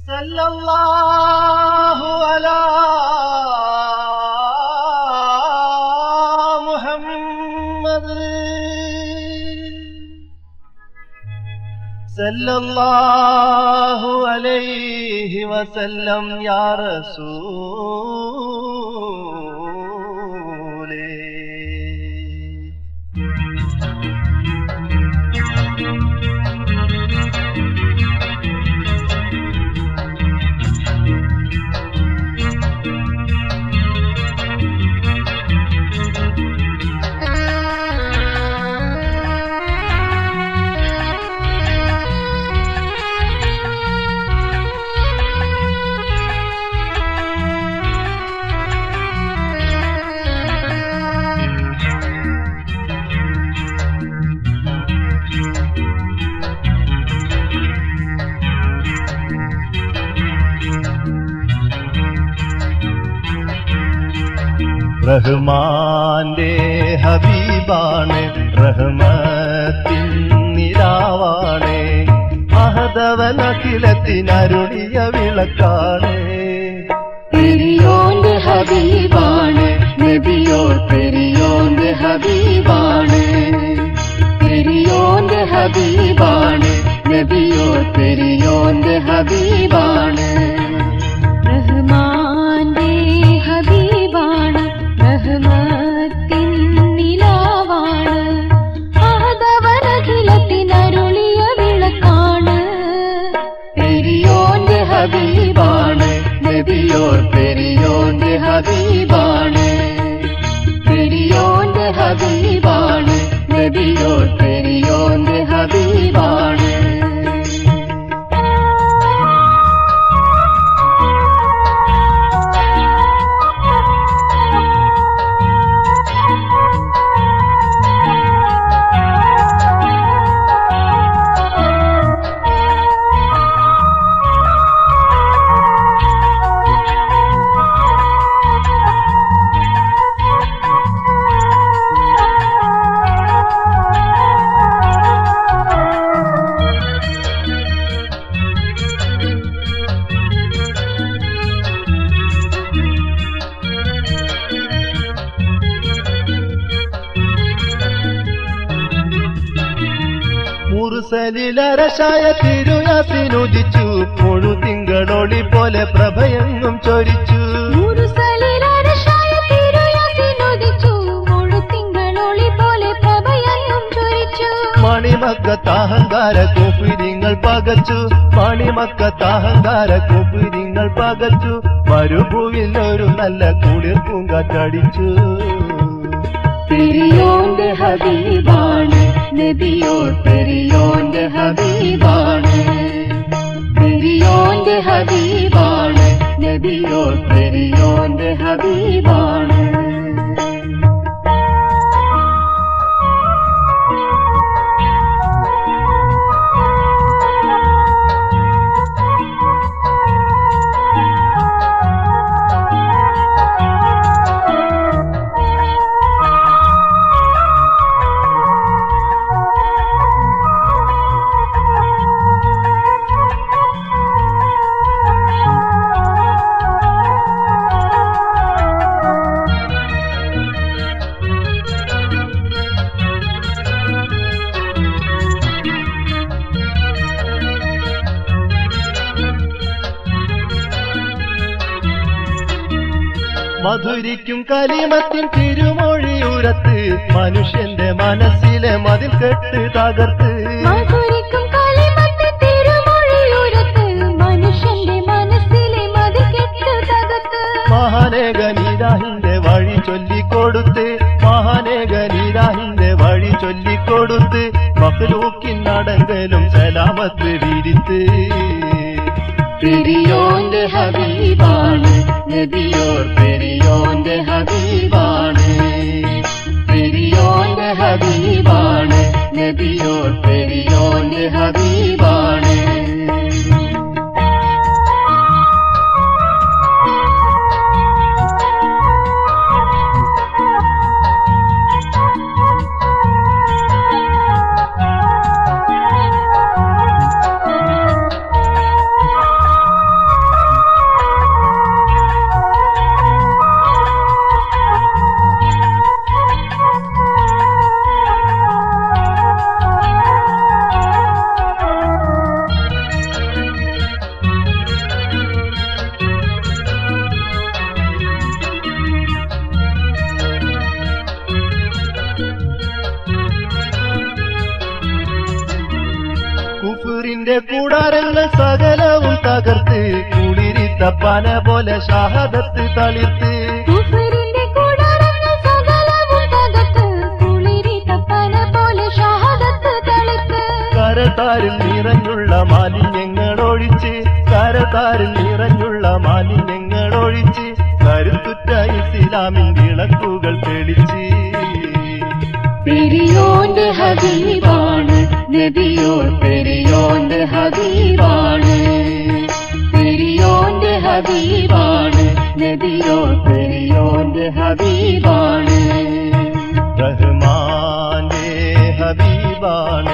صلى الله على محمد صلى الله عليه وسلم يا رسول റഹ്മാന്റെ ഹബീബാണ് റഹ്മത്തിൻ നിലാവാണ് അഹദവനഖിലത്തിനരുളിയ വിളക്കാണ് പെരിയോന്റെ ഹബീബാണ് നബിയോർ പെരിയോന്റെ ഹബീബാണ് പെരിയോന്റെ ഹബീബാണ് നബിയോർ പെരിയോന്റെ ഹബീബാണ് റഹ്മാന്റെ ഹബീബാണ് റഹ്മത്തിൻ നിലാവാണ് ആദവനഖിലത്തിനരുളിയ വിളക്കാണ് പെരിയോന്റെ ഹബീബാണ് നബിയോർ പെരിയോന്റെ ഹബീബാണ് പെരിയോന്റെ ഹബീബാണ് നബിയോർ പെരിയോന്റെ ഹബീബാണ് മുറുസലിലരശായ തിരുയാസിനുദിച്ചു മുഴു തിങ്കളൊളി പോലെ പ്രഭയെങ്ങും ചൊരിച്ചു മുറുസലിലരശായ തിരുയാസിനുദിച്ചു മുഴുത്തിങ്കളൊളി പോലെ പ്രഭയെങ്ങും ചൊരിച്ചു മണിമക്കത്താഹങ്കാര കുപ്പിരിങ്ങൾ പകച്ചു മണിമക്കത്താഹങ്കാര കുപ്പിരിങ്ങൾ പകച്ചു മരുഭൂവിൽ ഒരു നല്ല കുളിർ പൂങ്കാറ്റടിച്ചു പെരിയോന്റെ ഹബീബാണ് നബിയോർ പെരിയോന്റെ ഹബീബാണ് പെരിയോന്റെ ഹബീബാണ് നബിയോർ പെരിയോന്റെ ഹബീബാണ് മധുരിക്കും കലിമത്തിൻ തിരുമൊഴിയുരത്ത് മനുഷ്യന്റെ മനസ്സിലെ മതിൽ കെട്ട് തകർത്ത് മധുരിക്കും കളിമത്ത് തിരുമൊഴിയുരത്ത് മനുഷ്യന്റെ മനസ്സിലെ മതികെട്ട് തകർത്ത് മഹാനേകനീരാഹിന്റെ വഴി ചൊല്ലിക്കൊടുത്ത് മഹാനേകനീരാഹിന്റെ വഴി ചൊല്ലിക്കൊടുത്ത് മക്ലൂക്കിൻ നടങ്കലും സലാമത്ത് വിരിത്ത് പെരിയോന്റെ ഹബീബാണ് നബിയോർ പെരിയോന്റെ ഹബീബാണ് പെരിയോന്റെ ഹബീബാണ് നബിയോർ പെരിയോന്റെ ഹബീബാണ് കുഫുറിന്റെ കൂടാരങ്ങൾ സകലവും തകർത്ത് കുളിരിത്തപ്പന പോലെ ഷഹാദത്ത് തളിർത്ത് കുഫറിന്റെ കൂടാരങ്ങൾ സകലവും തകർത്ത് കുളിരി തപ്പന പോലെ ഷഹാദത്ത് തളിർത്ത് കരതാരിൽ നിറഞ്ഞുള്ള മാലിന്യങ്ങൾ ഒഴിച്ച് കരതാരിൽ നിറഞ്ഞുള്ള മാലിന്യങ്ങൾ ഒഴിച്ച് കരുത്തുറ്റ ഇസ്ലാമിൻ വിളക്കുകൾ തെളിച്ച് പെരിയോന്റെ ഹബീബാണ് നബിയോർ പെരിയോന്റെ ഹബീബാണ് പെരിയോന്റെ ഹബീബാണ് നബിയോർ പെരിയോന്റെ ഹബീബാണ് റഹ്മാന്റെ ഹബീബാണ്